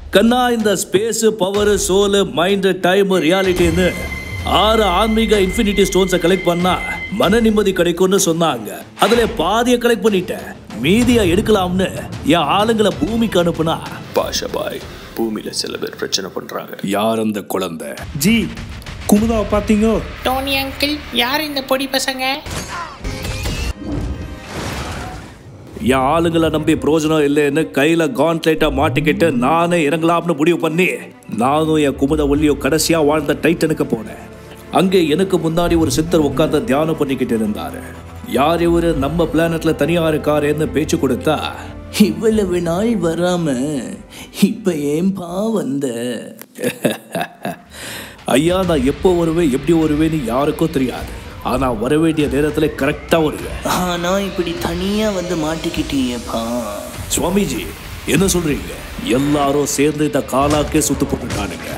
கண்ணா இந்த space power soul mind time ரியாலிட்டின்னு ஆறு ஆன்மீக இன்ஃபினிட்டி ஸ்டோன்ஸை கலெக்ட் பண்ணா மன நிம்மதி கிடைக்கும்னு சொன்னாங்க அதுல பாதியை கலெக்ட் பண்ணிட்டேன் மீதியை எடுக்கலாம்னு என் ஆளுங்களை பூமிக்கு அனுப்புனா பாஷாபாய் பூமியில சில பேர் பிரச்சனை பண்றாங்க யார் அந்த குழந்தை ஜி குமுதாவை பார்த்தீங்கோ டோனி அங்கிள் யார் இந்த பொடி பசங்க என் ஆளுங்களை நம்பி பிரயோஜனம் இல்லைன்னு கையில கான்ட்லேட்டா மாட்டிக்கிட்டு நானே இறங்கலாம்னு முடிவு பண்ணி நானும் என் குமுத ஒல்லியோ கடைசியா வாழ்ந்த டைட்டனுக்கு போனேன் அங்கே எனக்கு முன்னாடி ஒரு சித்தர் உட்கார்ந்து தியானம் பண்ணிக்கிட்டு இருந்தாரு யார் இவரு நம்ம பிளானட்ல தனியா இருக்காருன்னு பேச்சு கொடுத்தா இவ்வளவு நாள் வராம இப்ப ஏன்பா வந்த ஐயா நான் எப்போ வருவேன் எப்படி வருவேன்னு யாருக்கும் தெரியாது ஆனா வர வேண்டிய நேரத்துல கரெக்டா வருவேன் ஆனா இப்படி தனியா வந்து மாட்டிக்கிட்டீங்கப்பா சுவாமிஜி என்ன சொல்றீங்க எல்லாரும் சேர்ந்து இந்த காலாக்கே சுத்து போட்டுட்டானுங்க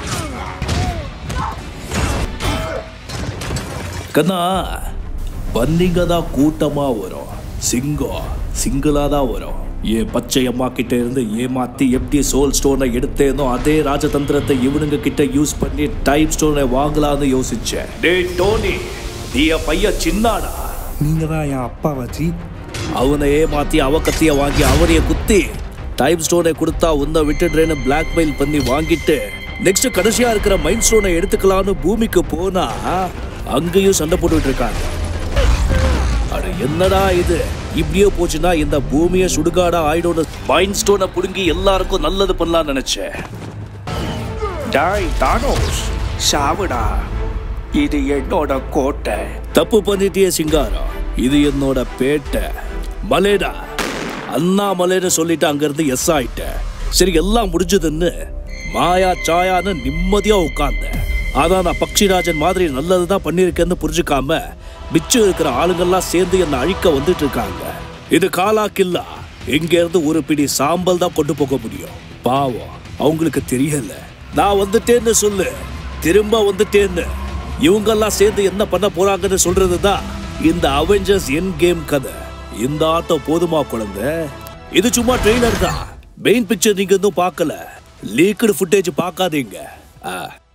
கண்ணா பன்னிங்க தான் கூட்டமா வரும் சிங்கம் சிங்கிளா தான் வரும் என் பச்சை அம்மா கிட்ட இருந்து ஏமாத்தி எப்படி சோல் ஸ்டோனை எடுத்தேனோ அதே ராஜதந்திரத்தை இவனுங்க கிட்ட யூஸ் பண்ணி டைம் ஸ்டோனை வாங்கலாம்னு யோசிச்சேன் டேய் டோனி நீ என் பையன் சின்னாடா நீங்க தான் என் அப்பாவா ஜி அவனை ஏமாத்தி அவ கத்திய வாங்கி அவனைய குத்தி டைம் ஸ்டோனை கொடுத்தா உன்னை விட்டுடுறேன்னு பிளாக்மெயில் பண்ணி வாங்கிட்டு நெக்ஸ்ட் கடைசியா இருக்கிற மைண்ட் ஸ்டோனை எடுத்துக்கலாம்னு பூமிக்கு போனா அங்கேயும் சண்டை போட்டுட்டு இருக்காங்க அட என்னடா இது இப்படியே போச்சுன்னா இந்த பூமியை சுடுகாடா ஆயிடும்னு மைண்ட் ஸ்டோனை புடுங்கி எல்லாருக்கும் நல்லது பண்ணலாம்னு நினைச்சேன் டாய் தானோஸ் சாவுடா இது என்னோட கோட்டை தப்பு பண்ணிட்டியே சிங்காரம் இது என்னோட பேட்டை மலேடா அண்ணா மலேன்னு சொல்லிட்டு அங்கிருந்து எஸ் ஆயிட்டேன் சரி எல்லாம் முடிஞ்சதுன்னு மாயா சாயான்னு நிம்மதியா உட்கார்ந்தேன் அதான் நான் பக்ஷிராஜன் மாதிரி நல்லதுதான் பண்ணியிருக்கேன்னு புரிஞ்சுக்காம மிச்சம் இருக்கிற ஆளுங்கெல்லாம் சேர்ந்து என்னை அழிக்க வந்துட்டு இருக்காங்க இது காலா கில்லா இங்க இருந்து ஒரு பிடி சாம்பல் தான் கொண்டு போக முடியும் பாவம் அவங்களுக்கு தெரியல நான் வந்துட்டேன்னு சொல்லு திரும்ப வந்துட்டேன்னு இவங்கெல்லாம் சேர்ந்து என்ன பண்ண போறாங்கன்னு சொல்றதுதான் இந்த அவெஞ்சர்ஸ் என் கேம் கதை இந்த ஆட்டம் போதுமா குழந்தை இது சும்மா ட்ரெய்லர் தான் மெயின் பிக்சர் நீங்க இன்னும் பார்க்கல லீக்டு ஃபுட்டேஜ் பார்க்காதீங்க ஆ